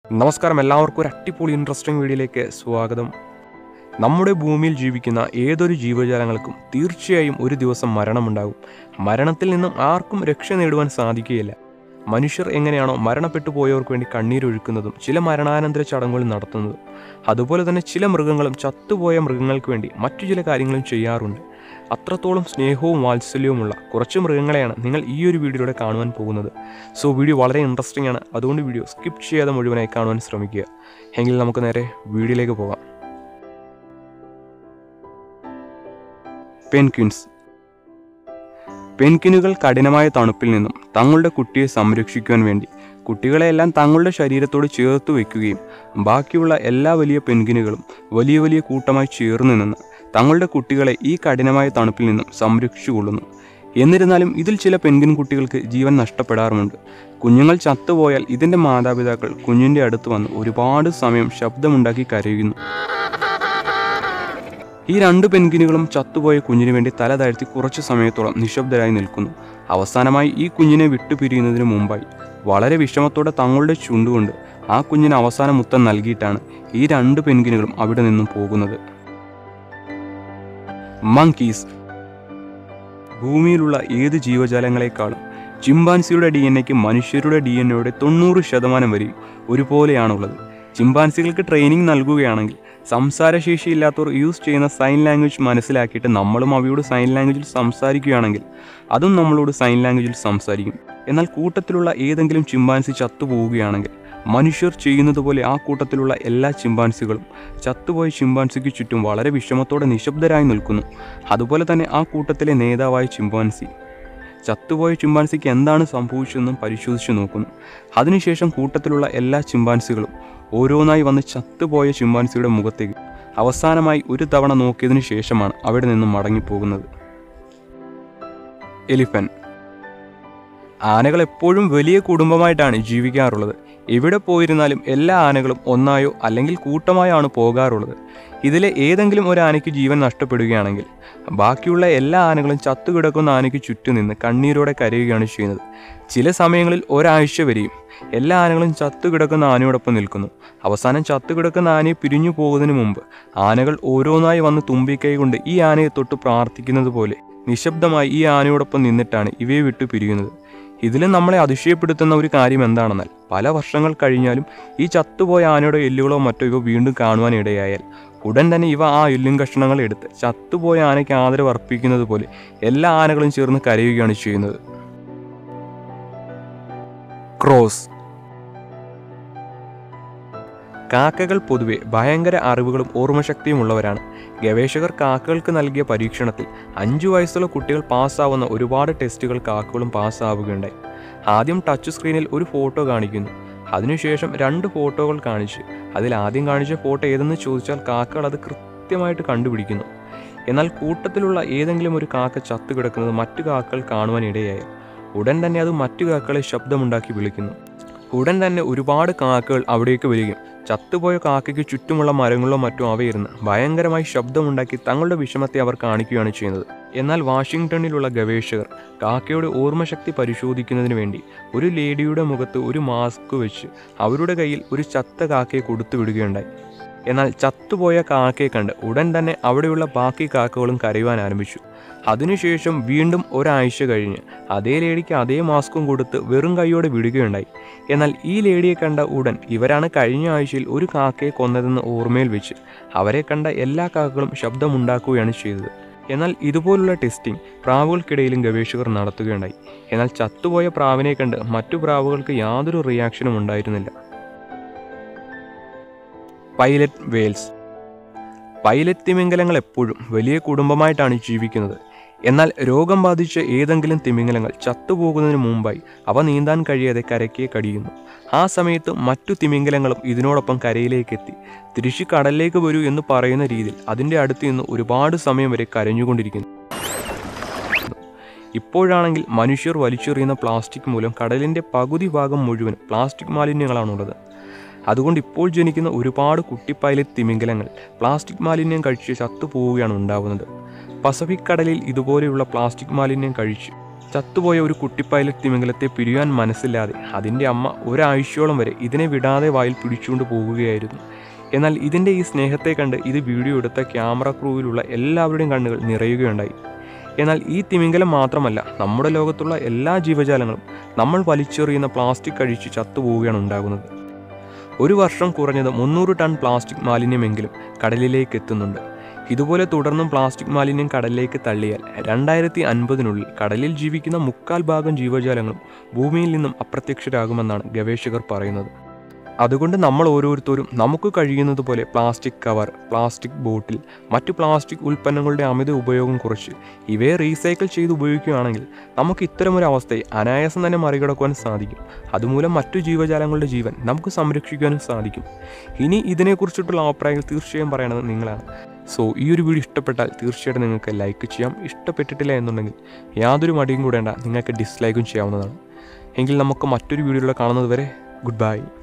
നമസ്കാരം എല്ലാവർക്കും ഒരു അടിപൊളി ഇൻട്രസ്റ്റിംഗ് വീഡിയോയിലേക്ക് സ്വാഗതം നമ്മുടെ ഭൂമിയിൽ ജീവിക്കുന്ന ഏതൊരു ജീവജാലങ്ങൾക്കും തീർച്ചയായും ഒരു ദിവസം മരണമുണ്ടാകും മരണത്തിൽ നിന്നും ആർക്കും രക്ഷ നേടുവാൻ സാധിക്കുകയില്ല മനുഷ്യർ എങ്ങനെയാണോ മരണപ്പെട്ടു പോയവർക്ക് വേണ്ടി കണ്ണീരൊഴുക്കുന്നതും ചില മരണാനന്തര ചടങ്ങുകൾ നടത്തുന്നതും അതുപോലെ തന്നെ ചില മൃഗങ്ങളും ചത്തുപോയ മൃഗങ്ങൾക്ക് വേണ്ടി മറ്റു ചില കാര്യങ്ങളും ചെയ്യാറുണ്ട് അത്രത്തോളം സ്നേഹവും വാത്സല്യവുമുള്ള കുറച്ച് മൃഗങ്ങളെയാണ് നിങ്ങൾ ഈ ഒരു വീഡിയോയിലൂടെ കാണുവാൻ പോകുന്നത് സോ വീഡിയോ വളരെ ഇൻട്രസ്റ്റിംഗ് ആണ് അതുകൊണ്ട് വീഡിയോ സ്കിപ്പ് ചെയ്യാതെ മുഴുവനായി കാണുവാൻ ശ്രമിക്കുക എങ്കിൽ നമുക്ക് നേരെ വീഡിയോയിലേക്ക് പോകാം പെൻക്വിൻസ് പെൻക്വിനുകൾ കഠിനമായ തണുപ്പിൽ നിന്നും തങ്ങളുടെ കുട്ടിയെ സംരക്ഷിക്കുവാൻ വേണ്ടി കുട്ടികളെയെല്ലാം തങ്ങളുടെ ശരീരത്തോട് ചേർത്ത് വയ്ക്കുകയും ബാക്കിയുള്ള എല്ലാ വലിയ പെൻഗ്വിനുകളും വലിയ വലിയ കൂട്ടമായി ചേർന്ന് നിന്ന് തങ്ങളുടെ കുട്ടികളെ ഈ കഠിനമായ തണുപ്പിൽ നിന്നും സംരക്ഷിച്ചുകൊള്ളുന്നു എന്നിരുന്നാലും ഇതിൽ ചില പെൻഗ്വിൻ കുട്ടികൾക്ക് ജീവൻ നഷ്ടപ്പെടാറുമുണ്ട് കുഞ്ഞുങ്ങൾ ചത്തുപോയാൽ ഇതിൻ്റെ മാതാപിതാക്കൾ കുഞ്ഞിൻ്റെ അടുത്ത് വന്ന് ഒരുപാട് സമയം ശബ്ദമുണ്ടാക്കി കരയുന്നു ഈ രണ്ട് പെൻഗ്വിനുകളും ചത്തുപോയ കുഞ്ഞിനു വേണ്ടി തല താഴ്ത്തി കുറച്ചു സമയത്തോളം നിശബ്ദരായി നിൽക്കുന്നു അവസാനമായി ഈ കുഞ്ഞിനെ വിട്ടുപിരിയുന്നതിന് മുമ്പായി വളരെ വിഷമത്തോടെ തങ്ങളുടെ ചുണ്ടുകൊണ്ട് ആ കുഞ്ഞിന് അവസാന മുത്തം നൽകിയിട്ടാണ് ഈ രണ്ട് പെൻഗ്വിനുകളും അവിടെ നിന്നും പോകുന്നത് മങ്കീസ് ഭൂമിയിലുള്ള ഏത് ജീവജാലങ്ങളെക്കാളും ചിമ്പാൻസിയുടെ ഡി എൻ എക്ക് മനുഷ്യരുടെ ഡി എൻ എയുടെ തൊണ്ണൂറ് ശതമാനം വരെയും ഒരുപോലെയാണുള്ളത് ചിമ്പാൻസികൾക്ക് ട്രെയിനിങ് നൽകുകയാണെങ്കിൽ സംസാരശേഷിയില്ലാത്തവർ യൂസ് ചെയ്യുന്ന സൈൻ ലാംഗ്വേജ് മനസ്സിലാക്കിയിട്ട് നമ്മളും അവയോട് സൈൻ ലാംഗ്വേജിൽ സംസാരിക്കുകയാണെങ്കിൽ അതും നമ്മളോട് സൈൻ ലാംഗ്വേജിൽ സംസാരിക്കും എന്നാൽ കൂട്ടത്തിലുള്ള ഏതെങ്കിലും ചിമ്പാൻസി ചത്തുപോവുകയാണെങ്കിൽ മനുഷ്യർ ചെയ്യുന്നത് പോലെ ആ കൂട്ടത്തിലുള്ള എല്ലാ ചിമ്പാൻസികളും ചത്തുപോയ ചിമ്പാൻസിക്ക് ചുറ്റും വളരെ വിഷമത്തോടെ നിശബ്ദരായി നിൽക്കുന്നു അതുപോലെ തന്നെ ആ കൂട്ടത്തിലെ നേതാവായ ചിമ്പാൻസി ചത്തുപോയ ചിമ്പാൻസിക്ക് എന്താണ് സംഭവിച്ചതെന്നും പരിശോധിച്ചു നോക്കുന്നു അതിനുശേഷം കൂട്ടത്തിലുള്ള എല്ലാ ചിമ്പാൻസികളും ഓരോന്നായി വന്ന് ചത്തുപോയ ചിമ്പാൻസിയുടെ മുഖത്തേക്ക് അവസാനമായി ഒരു തവണ നോക്കിയതിനു ശേഷമാണ് അവിടെ നിന്നും മടങ്ങിപ്പോകുന്നത് എലിഫൻ ആനകൾ എപ്പോഴും വലിയ കുടുംബമായിട്ടാണ് ജീവിക്കാറുള്ളത് എവിടെ പോയിരുന്നാലും എല്ലാ ആനകളും ഒന്നായോ അല്ലെങ്കിൽ കൂട്ടമായോ ആണ് പോകാറുള്ളത് ഇതിലെ ഏതെങ്കിലും ഒരു ആനയ്ക്ക് ജീവൻ നഷ്ടപ്പെടുകയാണെങ്കിൽ ബാക്കിയുള്ള എല്ലാ ആനകളും ചത്തുകിടക്കുന്ന ആനയ്ക്ക് ചുറ്റും നിന്ന് കണ്ണീരോടെ കരയുകയാണ് ചെയ്യുന്നത് ചില സമയങ്ങളിൽ ഒരാഴ്ച വരെയും എല്ലാ ആനകളും ചത്തുകിടക്കുന്ന ആനയോടൊപ്പം നിൽക്കുന്നു അവസാനം ചത്തുകിടക്കുന്ന ആനയെ പിരിഞ്ഞു പോകുന്നതിന് മുമ്പ് ആനകൾ ഓരോന്നായി വന്ന് തുമ്പിക്കൈ കൊണ്ട് ഈ ആനയെ തൊട്ട് പ്രാർത്ഥിക്കുന്നത് പോലെ നിശബ്ദമായി ഈ ആനയോടൊപ്പം നിന്നിട്ടാണ് ഇവയെ വിട്ടു പിരിയുന്നത് ഇതിലും നമ്മളെ അതിശയപ്പെടുത്തുന്ന ഒരു കാര്യം എന്താണെന്നാൽ പല വർഷങ്ങൾ കഴിഞ്ഞാലും ഈ ചത്തുപോയ ആനയുടെ എല്ലുകളോ മറ്റോ ഇവ വീണ്ടും കാണുവാൻ ഇടയായാൽ ഉടൻ തന്നെ ഇവ ആ എല്ലും കഷ്ണങ്ങൾ എടുത്ത് ചത്തുപോയ ആനയ്ക്ക് ആദരവ് അർപ്പിക്കുന്നത് പോലെ എല്ലാ ആനകളും ചേർന്ന് കരയുകയാണ് ചെയ്യുന്നത് ക്രോസ് കാക്കകൾ പൊതുവെ ഭയങ്കര അറിവുകളും ഓർമ്മശക്തിയും ഉള്ളവരാണ് ഗവേഷകർ കാക്കകൾക്ക് നൽകിയ പരീക്ഷണത്തിൽ അഞ്ചു വയസ്സുള്ള കുട്ടികൾ പാസ്സാവുന്ന ഒരുപാട് ടെസ്റ്റുകൾ കാക്കകളും പാസ്സാവുകയുണ്ടായി ആദ്യം ടച്ച് സ്ക്രീനിൽ ഒരു ഫോട്ടോ കാണിക്കുന്നു അതിനുശേഷം രണ്ട് ഫോട്ടോകൾ കാണിച്ച് അതിൽ ആദ്യം കാണിച്ച ഫോട്ടോ ഏതെന്ന് ചോദിച്ചാൽ കാക്കകൾ അത് കൃത്യമായിട്ട് കണ്ടുപിടിക്കുന്നു എന്നാൽ കൂട്ടത്തിലുള്ള ഏതെങ്കിലും ഒരു കാക്ക ചത്തുകിടക്കുന്നത് മറ്റു കാക്കകൾ കാണുവാൻ ഇടയായാൽ ഉടൻ തന്നെ അത് മറ്റു കാക്കകളെ ശബ്ദമുണ്ടാക്കി വിളിക്കുന്നു ഉടൻ തന്നെ ഒരുപാട് കാക്കകൾ അവിടേക്ക് വരികയും ചത്തുപോയ കാക്കയ്ക്ക് ചുറ്റുമുള്ള മരങ്ങളോ മറ്റോ അവയിരുന്ന് ഭയങ്കരമായി ശബ്ദമുണ്ടാക്കി തങ്ങളുടെ വിഷമത്തെ അവർ കാണിക്കുകയാണ് ചെയ്യുന്നത് എന്നാൽ വാഷിംഗ്ടണിലുള്ള ഗവേഷകർ കാക്കയുടെ ഓർമ്മശക്തി പരിശോധിക്കുന്നതിന് വേണ്ടി ഒരു ലേഡിയുടെ മുഖത്ത് ഒരു മാസ്ക് വെച്ച് അവരുടെ കയ്യിൽ ഒരു ചത്ത കാക്കയെ കൊടുത്തു വിടുകയുണ്ടായി എന്നാൽ ചത്തുപോയ കാക്കയെ കണ്ട് ഉടൻ തന്നെ അവിടെയുള്ള ബാക്കി കാക്കകളും കരയുവാൻ ആരംഭിച്ചു അതിനുശേഷം വീണ്ടും ഒരാഴ്ച കഴിഞ്ഞ് അതേ ലേഡിക്ക് അതേ മാസ്കും കൊടുത്ത് വെറും കൈയോടെ വിടുകയുണ്ടായി എന്നാൽ ഈ ലേഡിയെ കണ്ട ഉടൻ ഇവരാണ് കഴിഞ്ഞ ആഴ്ചയിൽ ഒരു കാക്കയെ കൊന്നതെന്ന് ഓർമ്മയിൽ വെച്ച് അവരെ കണ്ട എല്ലാ കാക്കകളും ശബ്ദമുണ്ടാക്കുകയാണ് ചെയ്തത് എന്നാൽ ഇതുപോലുള്ള ടെസ്റ്റിംഗ് പ്രാവുകൾക്കിടയിലും ഗവേഷകർ നടത്തുകയുണ്ടായി എന്നാൽ ചത്തുപോയ പ്രാവിനെ കണ്ട് മറ്റു പ്രാവുകൾക്ക് യാതൊരു റിയാക്ഷനും ഉണ്ടായിരുന്നില്ല പൈലറ്റ് വേൽസ് പൈലറ്റ് തിമിംഗലങ്ങൾ എപ്പോഴും വലിയ കുടുംബമായിട്ടാണ് ജീവിക്കുന്നത് എന്നാൽ രോഗം ബാധിച്ച ഏതെങ്കിലും തിമിംഗലങ്ങൾ ചത്തുപോകുന്നതിന് മുമ്പായി അവ നീന്താൻ കഴിയാതെ കരയ്ക്ക് കടിയുന്നു ആ സമയത്ത് മറ്റു തിമിംഗലങ്ങളും ഇതിനോടൊപ്പം കരയിലേക്ക് എത്തി തിരിച്ചു കടലിലേക്ക് വരൂ എന്ന് പറയുന്ന രീതിയിൽ അതിൻ്റെ അടുത്ത് നിന്ന് ഒരുപാട് സമയം വരെ കരഞ്ഞുകൊണ്ടിരിക്കുന്നു ഇപ്പോഴാണെങ്കിൽ മനുഷ്യർ വലിച്ചെറിയുന്ന പ്ലാസ്റ്റിക് മൂലം കടലിൻ്റെ പകുതി ഭാഗം മുഴുവൻ പ്ലാസ്റ്റിക് മാലിന്യങ്ങളാണുള്ളത് അതുകൊണ്ട് ഇപ്പോൾ ജനിക്കുന്ന ഒരുപാട് കുട്ടി പൈലറ്റ് തിമിംഗലങ്ങൾ പ്ലാസ്റ്റിക് മാലിന്യം കഴിച്ച് ചത്തുപോവുകയാണ് ഉണ്ടാവുന്നത് പസഫിക് കടലിൽ ഇതുപോലെയുള്ള പ്ലാസ്റ്റിക് മാലിന്യം കഴിച്ച് ചത്തുപോയ ഒരു കുട്ടി പൈലറ്റ് തിമിംഗലത്തെ പിരിയാൻ മനസ്സില്ലാതെ അതിൻ്റെ അമ്മ ഒരാഴ്ചയോളം വരെ ഇതിനെ വിടാതെ വായിൽ പിടിച്ചുകൊണ്ട് പോവുകയായിരുന്നു എന്നാൽ ഇതിൻ്റെ ഈ സ്നേഹത്തെ കണ്ട് ഇത് വീഡിയോ എടുത്ത ക്യാമറ ക്രൂവിലുള്ള എല്ലാവരുടെയും കണ്ണുകൾ നിറയുകയുണ്ടായി എന്നാൽ ഈ തിമിംഗലം മാത്രമല്ല നമ്മുടെ ലോകത്തുള്ള എല്ലാ ജീവജാലങ്ങളും നമ്മൾ വലിച്ചെറിയുന്ന പ്ലാസ്റ്റിക് കഴിച്ച് ചത്തുപോവുകയാണ് ഉണ്ടാകുന്നത് ഒരു വർഷം കുറഞ്ഞത് മുന്നൂറ് ടൺ പ്ലാസ്റ്റിക് മാലിന്യമെങ്കിലും കടലിലേക്ക് എത്തുന്നുണ്ട് ഇതുപോലെ തുടർന്നും പ്ലാസ്റ്റിക് മാലിന്യം കടലിലേക്ക് തള്ളിയാൽ രണ്ടായിരത്തി അൻപതിനുള്ളിൽ കടലിൽ ജീവിക്കുന്ന മുക്കാൽ ഭാഗം ജീവജാലങ്ങളും ഭൂമിയിൽ നിന്നും അപ്രത്യക്ഷരാകുമെന്നാണ് ഗവേഷകർ പറയുന്നത് അതുകൊണ്ട് നമ്മൾ ഓരോരുത്തരും നമുക്ക് കഴിയുന്നത് പോലെ പ്ലാസ്റ്റിക് കവർ പ്ലാസ്റ്റിക് ബോട്ടിൽ മറ്റു പ്ലാസ്റ്റിക് ഉൽപ്പന്നങ്ങളുടെ അമിത ഉപയോഗം കുറച്ച് ഇവയെ റീസൈക്കിൾ ചെയ്ത് ഉപയോഗിക്കുകയാണെങ്കിൽ നമുക്ക് ഇത്തരമൊരു അവസ്ഥയെ അനായാസം തന്നെ മറികടക്കുവാൻ സാധിക്കും അതുമൂലം മറ്റു ജീവജാലങ്ങളുടെ ജീവൻ നമുക്ക് സംരക്ഷിക്കാനും സാധിക്കും ഇനി ഇതിനെക്കുറിച്ചിട്ടുള്ള അഭിപ്രായങ്ങൾ തീർച്ചയായും പറയണത് നിങ്ങളാണ് സോ ഈ ഒരു വീഡിയോ ഇഷ്ടപ്പെട്ടാൽ തീർച്ചയായിട്ടും നിങ്ങൾക്ക് ലൈക്ക് ചെയ്യാം ഇഷ്ടപ്പെട്ടിട്ടില്ല എന്നുണ്ടെങ്കിൽ യാതൊരു മടിയും കൂടേണ്ട നിങ്ങൾക്ക് ഡിസ്ലൈക്കും ചെയ്യാവുന്നതാണ് എങ്കിൽ നമുക്ക് മറ്റൊരു വീഡിയോയിലൂടെ കാണുന്നത് വരെ ഗുഡ് ബൈ